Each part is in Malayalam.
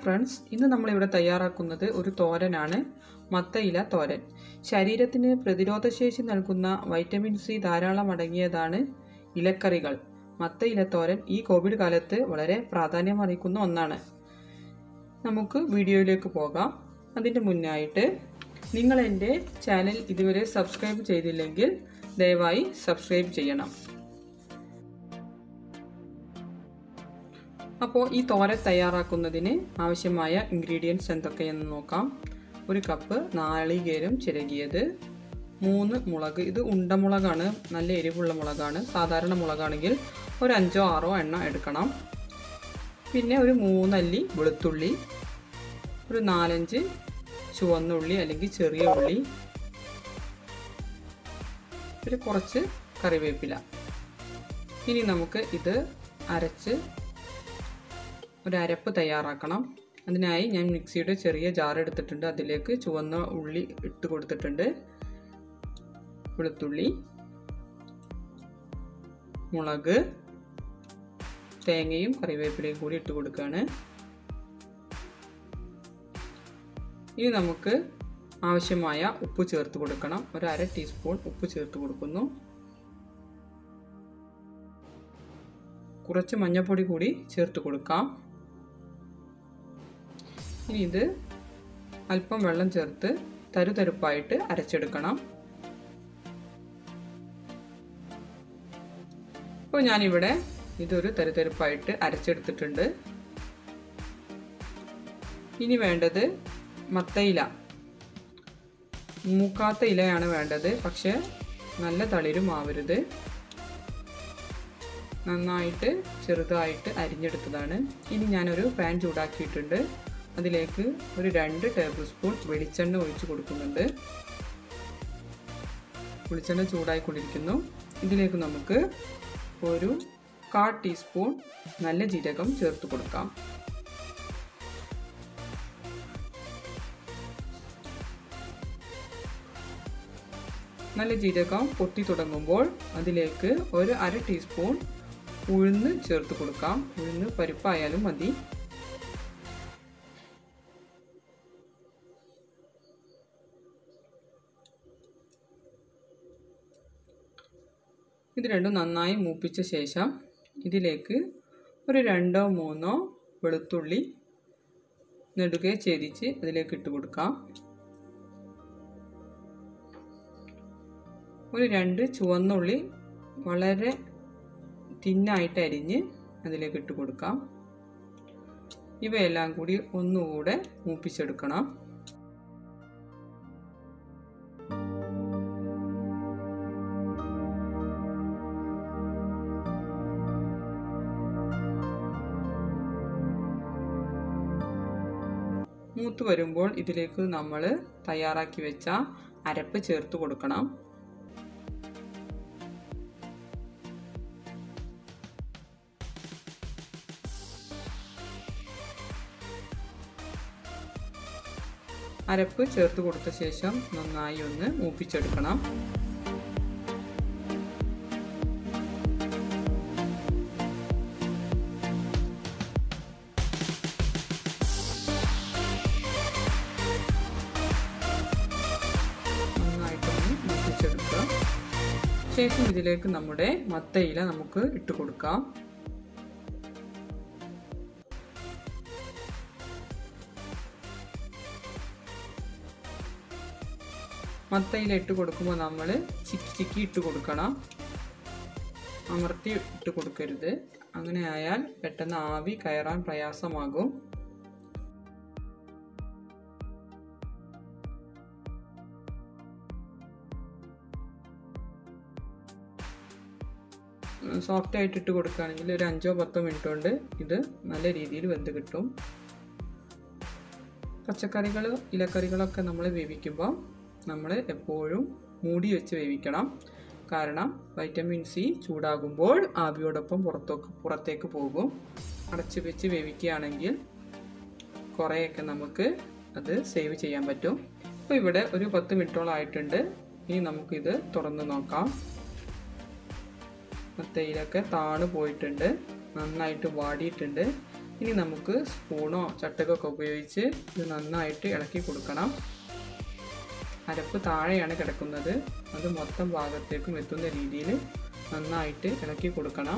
ഫ്രണ്ട്സ് ഇന്ന് നമ്മളിവിടെ തയ്യാറാക്കുന്നത് ഒരു തോരനാണ് മത്തയില തോരൻ ശരീരത്തിന് പ്രതിരോധശേഷി നൽകുന്ന വൈറ്റമിൻ സി ധാരാളം അടങ്ങിയതാണ് ഇലക്കറികൾ മത്തയില തോരൻ ഈ കോവിഡ് കാലത്ത് വളരെ പ്രാധാന്യം അറിയിക്കുന്ന ഒന്നാണ് നമുക്ക് വീഡിയോയിലേക്ക് പോകാം അതിൻ്റെ മുന്നായിട്ട് നിങ്ങൾ എൻ്റെ ചാനൽ ഇതുവരെ സബ്സ്ക്രൈബ് ചെയ്തില്ലെങ്കിൽ ദയവായി സബ്സ്ക്രൈബ് ചെയ്യണം അപ്പോൾ ഈ തോരൻ തയ്യാറാക്കുന്നതിന് ആവശ്യമായ ഇൻഗ്രീഡിയൻസ് എന്തൊക്കെയെന്ന് നോക്കാം ഒരു കപ്പ് നാളികേരം ചിരകിയത് മൂന്ന് മുളക് ഇത് ഉണ്ടമുളകാണ് നല്ല എരിവുള്ള മുളകാണ് സാധാരണ മുളകാണെങ്കിൽ ഒരു അഞ്ചോ ആറോ എണ്ണ എടുക്കണം പിന്നെ ഒരു മൂന്നല്ലി വെളുത്തുള്ളി ഒരു നാലഞ്ച് ചുവന്നുള്ളി അല്ലെങ്കിൽ ചെറിയ ഉള്ളി ഒരു കുറച്ച് കറിവേപ്പില ഇനി നമുക്ക് ഇത് അരച്ച് ഒരു അരപ്പ് തയ്യാറാക്കണം അതിനായി ഞാൻ മിക്സിയുടെ ചെറിയ ജാർ എടുത്തിട്ടുണ്ട് അതിലേക്ക് ചുവന്ന ഉള്ളി ഇട്ട് കൊടുത്തിട്ടുണ്ട് വെളുത്തുള്ളി മുളക് തേങ്ങയും കറിവേപ്പിലയും കൂടി ഇട്ട് കൊടുക്കുകയാണ് ഇനി നമുക്ക് ആവശ്യമായ ഉപ്പ് ചേർത്ത് കൊടുക്കണം ഒരു അര ടീസ്പൂൺ ഉപ്പ് ചേർത്ത് കൊടുക്കുന്നു കുറച്ച് മഞ്ഞൾപ്പൊടി കൂടി ചേർത്ത് കൊടുക്കാം ഇനി ഇത് അല്പം വെള്ളം ചേർത്ത് തരുതരുപ്പായിട്ട് അരച്ചെടുക്കണം ഇപ്പോൾ ഞാനിവിടെ ഇതൊരു തരുതരുപ്പായിട്ട് അരച്ചെടുത്തിട്ടുണ്ട് ഇനി വേണ്ടത് മത്തയില മൂക്കാത്ത ഇലയാണ് വേണ്ടത് പക്ഷെ നല്ല തളിരും ആവരുത് നന്നായിട്ട് ചെറുതായിട്ട് അരിഞ്ഞെടുത്തതാണ് ഇനി ഞാനൊരു പാൻ ചൂടാക്കിയിട്ടുണ്ട് അതിലേക്ക് ഒരു രണ്ട് ടേബിൾ സ്പൂൺ വെളിച്ചെണ്ണ ഒഴിച്ച് കൊടുക്കുന്നുണ്ട് വെളിച്ചെണ്ണ ചൂടായിക്കൊണ്ടിരിക്കുന്നു ഇതിലേക്ക് നമുക്ക് ഒരു കാ ടീസ്പൂൺ നല്ല ജീരകം ചേർത്ത് കൊടുക്കാം നല്ല ജീരകം പൊട്ടി തുടങ്ങുമ്പോൾ അതിലേക്ക് ഒരു അര ടീസ്പൂൺ ഉഴുന്ന് ചേർത്ത് കൊടുക്കാം ഉഴുന്ന് പരിപ്പായാലും മതി ഇത് രണ്ടും നന്നായി മൂപ്പിച്ച ശേഷം ഇതിലേക്ക് ഒരു രണ്ടോ മൂന്നോ വെളുത്തുള്ളി നെടുകെ ചെരിച്ച് അതിലേക്ക് ഇട്ട് കൊടുക്കാം ഒരു രണ്ട് ചുവന്നുള്ളി വളരെ തിന്നായിട്ട് അരിഞ്ഞ് അതിലേക്ക് ഇട്ട് കൊടുക്കാം ഇവയെല്ലാം കൂടി ഒന്നുകൂടെ മൂപ്പിച്ചെടുക്കണം മൂത്ത് വരുമ്പോൾ ഇതിലേക്ക് നമ്മൾ തയ്യാറാക്കി വെച്ച അരപ്പ് ചേർത്ത് കൊടുക്കണം അരപ്പ് ചേർത്ത് കൊടുത്ത ശേഷം നന്നായി ഒന്ന് മൂപ്പിച്ചെടുക്കണം നന്നായിട്ടൊന്ന് മൂപ്പിച്ചെടുക്കുക ശേഷം ഇതിലേക്ക് നമ്മുടെ മത്തയില നമുക്ക് ഇട്ട് കൊടുക്കാം മത്തയില ഇട്ട് കൊടുക്കുമ്പോൾ നമ്മൾ ചിക്കി ചിക്കി ഇട്ട് കൊടുക്കണം അമർത്തി ഇട്ട് കൊടുക്കരുത് അങ്ങനെ ആയാൽ പെട്ടെന്ന് ആവി കയറാൻ പ്രയാസമാകും സോഫ്റ്റ് ആയിട്ട് ഇട്ട് കൊടുക്കുകയാണെങ്കിൽ ഒരു അഞ്ചോ പത്തോ മിനിറ്റ് കൊണ്ട് ഇത് നല്ല രീതിയിൽ വെന്ത് കിട്ടും പച്ചക്കറികൾ ഇലക്കറികളൊക്കെ നമ്മൾ വേവിക്കുമ്പോൾ നമ്മൾ എപ്പോഴും മൂടി വെച്ച് വേവിക്കണം കാരണം വൈറ്റമിൻ സി ചൂടാകുമ്പോൾ ആവിയോടൊപ്പം പുറത്തേക്ക് പുറത്തേക്ക് പോകും അടച്ചു വെച്ച് വേവിക്കുകയാണെങ്കിൽ കുറേയൊക്കെ നമുക്ക് അത് സേവ് ചെയ്യാൻ പറ്റും അപ്പോൾ ഇവിടെ ഒരു പത്ത് മിനിറ്റോളം ആയിട്ടുണ്ട് ഇനി നമുക്കിത് തുറന്ന് നോക്കാം മത്തയിലൊക്കെ താണു പോയിട്ടുണ്ട് നന്നായിട്ട് വാടിയിട്ടുണ്ട് ഇനി നമുക്ക് സ്പൂണോ ചട്ടകൊക്കെ ഉപയോഗിച്ച് ഇത് നന്നായിട്ട് ഇളക്കി കൊടുക്കണം അരപ്പ് താഴെയാണ് കിടക്കുന്നത് അത് മൊത്തം ഭാഗത്തേക്കും എത്തുന്ന രീതിയിൽ നന്നായിട്ട് ഇളക്കി കൊടുക്കണം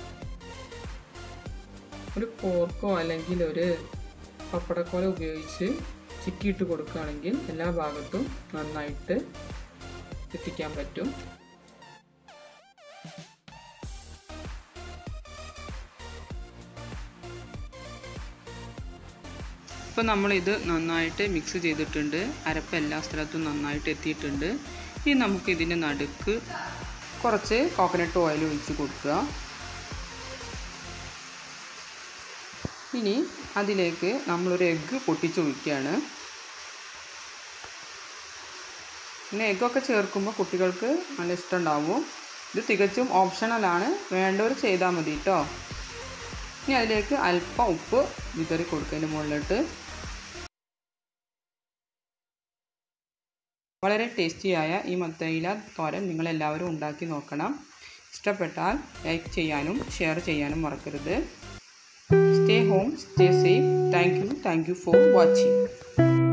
ഒരു ഫോർക്കോ അല്ലെങ്കിൽ ഒരു പപ്പടക്കോല ഉപയോഗിച്ച് ചിക്കിയിട്ട് കൊടുക്കുകയാണെങ്കിൽ എല്ലാ ഭാഗത്തും നന്നായിട്ട് എത്തിക്കാൻ പറ്റും ഇപ്പോൾ നമ്മളിത് നന്നായിട്ട് മിക്സ് ചെയ്തിട്ടുണ്ട് അരപ്പ് എല്ലാ സ്ഥലത്തും നന്നായിട്ട് എത്തിയിട്ടുണ്ട് ഇനി നമുക്ക് ഇതിൻ്റെ നടുക്ക് കുറച്ച് കോക്കനട്ട് ഓയിൽ ഒഴിച്ച് കൊടുക്കുക ഇനി അതിലേക്ക് നമ്മളൊരു എഗ്ഗ് പൊട്ടിച്ചൊഴിക്കുകയാണ് പിന്നെ എഗ്ഗൊക്കെ ചേർക്കുമ്പോൾ കുട്ടികൾക്ക് നല്ല ഇഷ്ടമുണ്ടാവും ഇത് തികച്ചും ഓപ്ഷണലാണ് വേണ്ടവർ ചെയ്താൽ മതി കേട്ടോ ഇനി അതിലേക്ക് അല്പം ഉപ്പ് വിതറി കൊടുക്കുന്നതിന് മുകളിലിട്ട് വളരെ ടേസ്റ്റിയായ ഈ മത്തയില തോരൻ നിങ്ങളെല്ലാവരും ഉണ്ടാക്കി നോക്കണം ഇഷ്ടപ്പെട്ടാൽ ലൈക്ക് ചെയ്യാനും ഷെയർ ചെയ്യാനും മറക്കരുത് stay home stay safe thank you thank you for watching